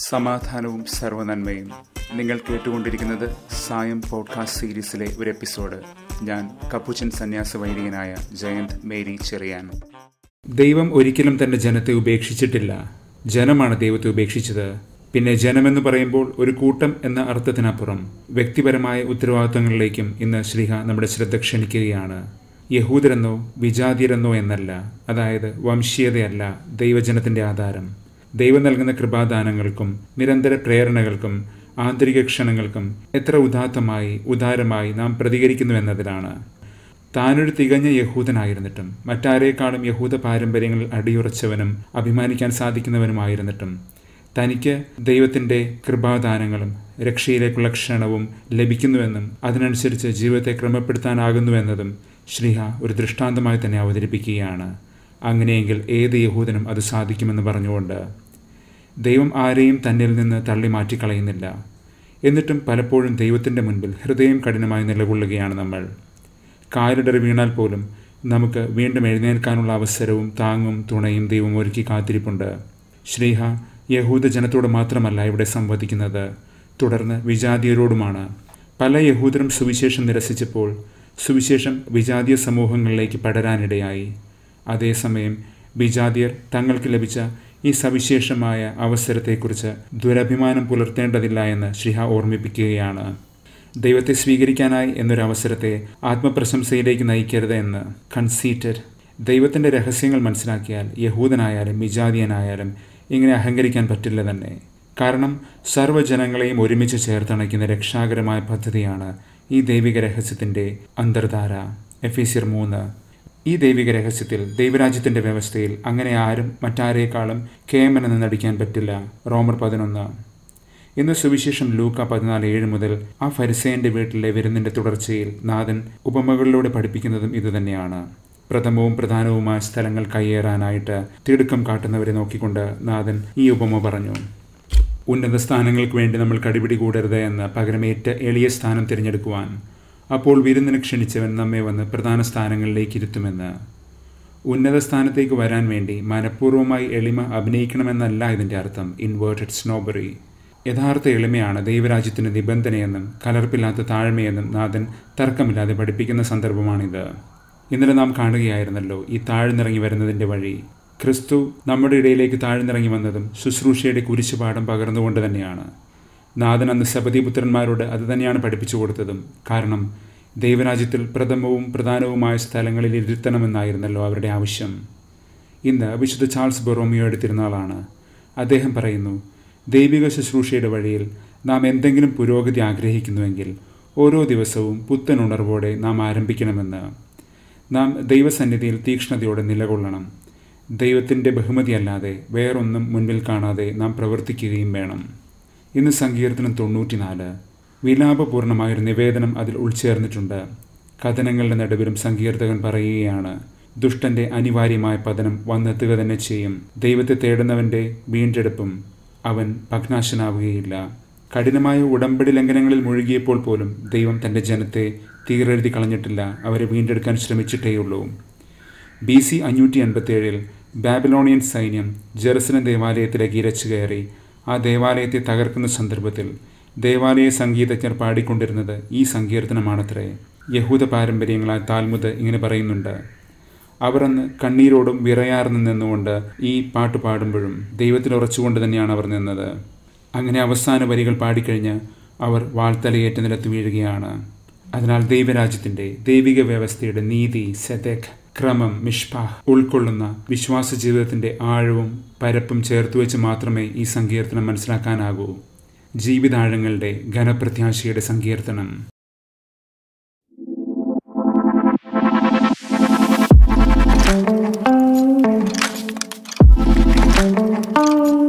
സമാധാനവും സർവനന്മയും നിങ്ങൾ കേട്ടുകൊണ്ടിരിക്കുന്നത് സായം പോഡ്കാസ്റ്റ് സീരീസിലെ ഒരു എപ്പിസോഡ് ഞാൻ കപ്പുച്ചൻ സന്യാസ വൈദികനായ ജയന്ത് മേരി ചെറിയാൻ ദൈവം ഒരിക്കലും തന്റെ ജനത്തെ ഉപേക്ഷിച്ചിട്ടില്ല ജനമാണ് ദൈവത്തെ ഉപേക്ഷിച്ചത് പിന്നെ ജനമെന്ന് പറയുമ്പോൾ ഒരു കൂട്ടം എന്ന അർത്ഥത്തിനപ്പുറം വ്യക്തിപരമായ ഉത്തരവാദിത്തങ്ങളിലേക്കും ഇന്ന് ശ്രീഹ നമ്മുടെ ശ്രദ്ധ ക്ഷണിക്കുകയാണ് യഹൂദരെന്നോ വിജാതിയരെന്നോ എന്നല്ല അതായത് വംശീയതയല്ല ദൈവജനത്തിന്റെ ആധാരം ദൈവം നൽകുന്ന കൃപാദാനങ്ങൾക്കും നിരന്തര പ്രേരണകൾക്കും ആന്തരിക ക്ഷണങ്ങൾക്കും എത്ര ഉദാത്തമായി ഉദാരമായി നാം പ്രതികരിക്കുന്നു എന്നതിലാണ് താനൊരു തികഞ്ഞ യഹൂദനായിരുന്നിട്ടും മറ്റാരേക്കാളും യഹൂദ പാരമ്പര്യങ്ങളിൽ അടിയുറച്ചവനും അഭിമാനിക്കാൻ സാധിക്കുന്നവനുമായിരുന്നിട്ടും തനിക്ക് ദൈവത്തിൻ്റെ കൃപാദാനങ്ങളും രക്ഷയിലേക്കുള്ള ക്ഷണവും ലഭിക്കുന്നുവെന്നും അതിനനുസരിച്ച് ജീവിതത്തെ ക്രമപ്പെടുത്താനാകുന്നുവെന്നതും ശ്രീഹ ഒരു ദൃഷ്ടാന്തമായി തന്നെ അവതരിപ്പിക്കുകയാണ് അങ്ങനെയെങ്കിൽ ഏത് യഹൂദനും അത് സാധിക്കുമെന്ന് പറഞ്ഞുകൊണ്ട് ദൈവം ആരെയും തന്നിൽ നിന്ന് തള്ളി മാറ്റിക്കളയുന്നില്ല എന്നിട്ടും പലപ്പോഴും ദൈവത്തിൻ്റെ മുൻപിൽ ഹൃദയം കഠിനമായി നിലകൊള്ളുകയാണ് നമ്മൾ കാലിടറി വീണാൽ പോലും നമുക്ക് വീണ്ടും എഴുന്നേൽക്കാനുള്ള അവസരവും താങ്ങും തുണയും ദൈവം ഒരുക്കി കാത്തിരിപ്പുണ്ട് ശ്രീഹ യഹൂദ ജനത്തോട് മാത്രമല്ല ഇവിടെ സംവദിക്കുന്നത് തുടർന്ന് വിജാതീയരോടുമാണ് പല യഹൂദരും സുവിശേഷം നിരസിച്ചപ്പോൾ സുവിശേഷം വിജാതീയ സമൂഹങ്ങളിലേക്ക് പടരാനിടയായി അതേസമയം വിജാതിയർ തങ്ങൾക്ക് ലഭിച്ച ഈ സവിശേഷമായ അവസരത്തെക്കുറിച്ച് ദുരഭിമാനം പുലർത്തേണ്ടതില്ല എന്ന് ശ്രീഹ ഓർമ്മിപ്പിക്കുകയാണ് ദൈവത്തെ സ്വീകരിക്കാനായി എന്നൊരു അവസരത്തെ ആത്മപ്രശംസയിലേക്ക് നയിക്കരുത് എന്ന് കൺസീറ്റഡ് ദൈവത്തിൻ്റെ രഹസ്യങ്ങൾ മനസ്സിലാക്കിയാൽ യഹൂദനായാലും വിജാതിയനായാലും ഇങ്ങനെ അഹങ്കരിക്കാൻ പറ്റില്ല തന്നെ കാരണം സർവ്വജനങ്ങളെയും ഒരുമിച്ച് ചേർത്തണയ്ക്കുന്ന രക്ഷാകരമായ പദ്ധതിയാണ് ഈ ദൈവിക രഹസ്യത്തിൻ്റെ അന്തർധാര എഫീസിയർ മൂന്ന് ഈ ദൈവിക രഹസ്യത്തിൽ ദൈവരാജ്യത്തിൻ്റെ വ്യവസ്ഥയിൽ അങ്ങനെ ആരും മറ്റാരേക്കാളും കേമനെന്ന് നടിക്കാൻ പറ്റില്ല റോമർ പതിനൊന്ന് ഇന്ന് സുവിശേഷം ലൂക്ക പതിനാല് ഏഴ് മുതൽ ആ ഫരിസേന്റെ വീട്ടിലെ വിരുന്നിന്റെ തുടർച്ചയിൽ നാഥൻ ഉപമകളിലൂടെ പഠിപ്പിക്കുന്നതും ഇതുതന്നെയാണ് പ്രഥമവും പ്രധാനവുമായ സ്ഥലങ്ങൾ കയ്യേറാനായിട്ട് തിടുക്കം കാട്ടുന്നവരെ നോക്കിക്കൊണ്ട് നാഥൻ ഈ ഉപമ പറഞ്ഞു ഉന്നത സ്ഥാനങ്ങൾക്ക് വേണ്ടി നമ്മൾ കടിപിടി കൂടരുത് എന്ന് പകരം ഏറ്റ എളിയ സ്ഥാനം തിരഞ്ഞെടുക്കുവാൻ അപ്പോൾ വിരുന്നിന് ക്ഷണിച്ചവൻ നമ്മെ വന്ന് പ്രധാന സ്ഥാനങ്ങളിലേക്ക് ഇരുത്തുമെന്ന് ഉന്നത സ്ഥാനത്തേക്ക് വരാൻ വേണ്ടി മനഃപൂർവ്വമായി എളിമ അഭിനയിക്കണമെന്നല്ല ഇതിൻ്റെ അർത്ഥം ഇൻവേർട്ടഡ് സ്നോബറി യഥാർത്ഥ എളിമയാണ് ദൈവരാജ്യത്തിന് നിബന്ധനയെന്നും കലർപ്പില്ലാത്ത താഴ്മയെന്നും നാഥൻ തർക്കമില്ലാതെ പഠിപ്പിക്കുന്ന സന്ദർഭമാണിത് ഇന്നലെ നാം കാണുകയായിരുന്നല്ലോ ഈ താഴ്ന്നിറങ്ങി വരുന്നതിൻ്റെ വഴി ക്രിസ്തു നമ്മുടെ ഇടയിലേക്ക് താഴ്ന്നിറങ്ങി വന്നതും ശുശ്രൂഷയുടെ കുരിശുപാഠം പകർന്നുകൊണ്ട് തന്നെയാണ് നാഥൻ അന്ന് സപതിപുത്രന്മാരോട് അത് തന്നെയാണ് പഠിപ്പിച്ചു കൊടുത്തതും കാരണം ദൈവരാജ്യത്തിൽ പ്രഥമവും പ്രധാനവുമായ സ്ഥലങ്ങളിൽ ഇരുത്തണമെന്നായിരുന്നല്ലോ അവരുടെ ആവശ്യം ഇന്ന് വിശുദ്ധ ചാൾസ് ബൊറോമിയോയുടെ തിരുനാളാണ് അദ്ദേഹം പറയുന്നു ദൈവിക ശുശ്രൂഷയുടെ വഴിയിൽ നാം എന്തെങ്കിലും പുരോഗതി ആഗ്രഹിക്കുന്നുവെങ്കിൽ ഓരോ ദിവസവും പുത്തൻ ഉണർവോടെ നാം ആരംഭിക്കണമെന്ന് നാം ദൈവസന്നിധിയിൽ തീക്ഷ്ണതയോടെ നിലകൊള്ളണം ദൈവത്തിൻ്റെ ബഹുമതിയല്ലാതെ വേറൊന്നും മുൻപിൽ കാണാതെ നാം പ്രവർത്തിക്കുകയും വേണം ഇന്ന് സങ്കീർത്തനം തൊണ്ണൂറ്റിനാല് വിലാപപൂർണമായൊരു നിവേദനം അതിൽ ഉൾച്ചേർന്നിട്ടുണ്ട് കഥനങ്ങളുടെ നടുവിലും സങ്കീർത്തകൻ പറയുകയാണ് ദുഷ്ടന്റെ അനിവാര്യമായ പതനം വന്നെത്തുക തന്നെ ചെയ്യും ദൈവത്തെ തേടുന്നവന്റെ വീണ്ടെടുപ്പും അവൻ ഭഗ്നാശനാവുകയില്ല കഠിനമായ ഉടമ്പടി ലംഘനങ്ങളിൽ മുഴുകിയപ്പോൾ പോലും ദൈവം തൻ്റെ ജനത്തെ തീരെഴുതി കളഞ്ഞിട്ടില്ല അവരെ വീണ്ടെടുക്കാൻ ശ്രമിച്ചിട്ടേയുള്ളൂ ബി സി അഞ്ഞൂറ്റി എൺപത്തിയേഴിൽ ബാബിലോണിയൻ സൈന്യം ജെറുസലം ദേവാലയത്തിലേക്ക് ഇരച്ചു കയറി ആ ദേവാലയത്തെ തകർക്കുന്ന സന്ദർഭത്തിൽ ദേവാലയ സംഗീതജ്ഞർ പാടിക്കൊണ്ടിരുന്നത് ഈ സങ്കീർത്തനമാണത്രേ യഹൂദ പാരമ്പര്യങ്ങളായ താൽമുദ് ഇങ്ങനെ പറയുന്നുണ്ട് അവർ അന്ന് കണ്ണീരോടും വിറയാർന്നു നിന്നുകൊണ്ട് ഈ പാട്ട് പാടുമ്പോഴും ദൈവത്തിൽ ഉറച്ചുകൊണ്ട് തന്നെയാണ് അവർ നിന്നത് അങ്ങനെ അവസാന വരികൾ പാടിക്കഴിഞ്ഞ് അവർ വാൾത്തലയേറ്റ നിലത്ത് വീഴുകയാണ് അതിനാൽ ദൈവരാജ്യത്തിൻ്റെ ദൈവിക വ്യവസ്ഥയുടെ നീതി സെതക് ക്രമം മിഷ്പാഹ് ഉൾക്കൊള്ളുന്ന വിശ്വാസ ജീവിതത്തിൻ്റെ ആഴവും പരപ്പും ചേർത്തുവെച്ച് മാത്രമേ ഈ സങ്കീർത്തനം മനസ്സിലാക്കാനാകൂ ജീവിതാഴങ്ങളുടെ ഘനപ്രത്യാശയുടെ സങ്കീർത്തനം thank you